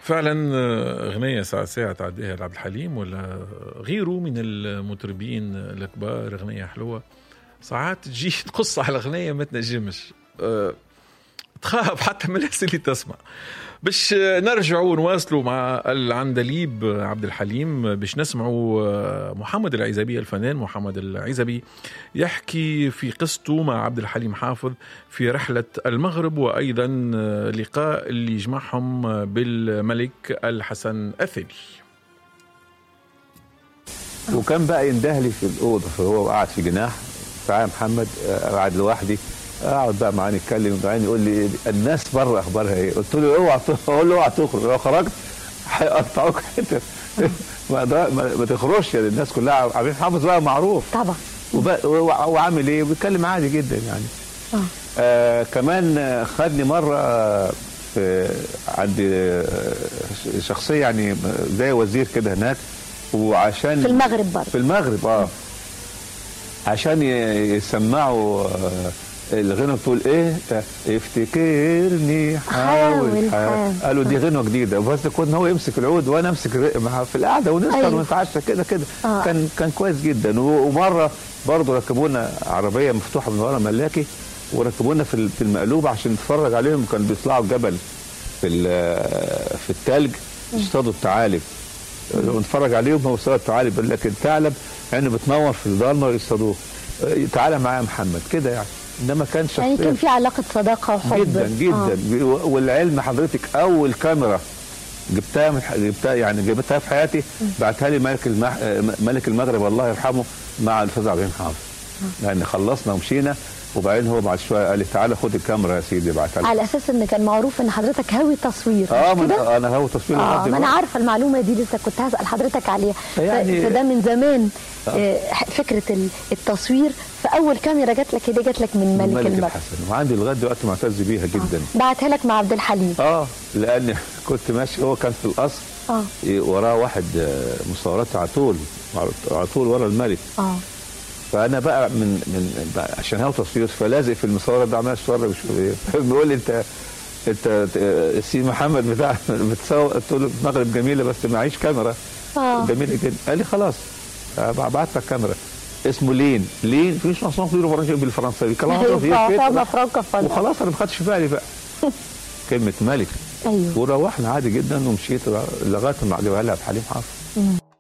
فعلا اغنيه ساعه ساعه تعديها لعبد الحليم ولا غيره من المطربين الكبار اغنيه حلوه ساعات تجي تقص على الاغنيه ما تنجمش أه تخاف حتى من الناس اللي تسمع باش نرجعوا نواصلوا مع العندليب عبد الحليم باش نسمعوا محمد العزبي الفنان محمد العزبي يحكي في قصته مع عبد الحليم حافظ في رحلة المغرب وأيضا لقاء اللي جمعهم بالملك الحسن الثاني وكان بقى يندهلي في الأوضة فهو قاعد في جناح تعالى محمد قاعد لوحدي اقعد بقى معاه نتكلم وبعدين يقول لي الناس بره اخبارها ايه؟ قلت له اوعى اقول له اوعى تخرج لو خرجت هيقطعوك حته ما, ما تخرجش يعني الناس كلها عارفين حافظ بقى معروف طبعا وعامل ايه؟ بيتكلم عادي جدا يعني آه. آه كمان خدني مره في عند شخصيه يعني زي وزير كده هناك وعشان في المغرب برضه في المغرب اه عشان يسمعوا الغنى بتقول ايه افتكرني حاول حاول قالوا دي غنوه جديده بس كنا هو يمسك العود وانا امسك في القعده ونسهر أيوه. ونتعشى كده كده آه. كان كان كويس جدا ومره برضه ركبونا عربيه مفتوحه من ورا ملاكي وركبونا في في المقلوبه عشان نتفرج عليهم كانوا بيطلعوا الجبل في في الثلج يصطادوا الثعالب ونتفرج عليهم هو صاد الثعالب يقول لك الثعلب عينه بتنور في الضلمه ويصطادوه تعالى معايا محمد كده يعني انما كان شخصيه يعني كان في علاقه صداقه وحب جدا جدا آه. والعلم حضرتك اول كاميرا جبتها من جبتها يعني جبتها في حياتي بعتها لي ملك المح... ملك المغرب الله يرحمه مع الاستاذ عبد الحليم حافظ يعني خلصنا ومشينا وبعدين هو بعد شويه قال لي تعالى خد الكاميرا يا سيدي بعتها لي على اساس ان كان معروف ان حضرتك هاوي تصوير اه ما انا هاوي تصوير اه ما انا عارفه المعلومه دي لسه كنت هسال حضرتك عليها يعني فده من زمان آه. فكره التصوير فاول كاميرا جات لك دي جات لك من ملك, ملك المغرب الحسن وعندي لغايه دلوقتي معتز بيها جدا آه. بعتها لك مع عبد الحليم اه لان كنت ماشي هو كان في القصر اه وراه واحد مصورات على طول على طول ورا الملك اه فانا بقى من من بقى عشان هو تصوير فلازق في المصوره ده عمال اتفرج بيقول لي انت انت السي محمد بتاع بتصور قلت له المغرب جميله بس معيش كاميرا آه. جميله جدا قال لي خلاص بعت لك كاميرا اسمه لين لين فيش مصنوع كبير بالفرنساوي كلام وخلاص انا ما خدتش بالي بقى كلمه ملك ايوه وروحنا عادي جدا ومشيت لغايه ما عجبها لها بحليم حافظ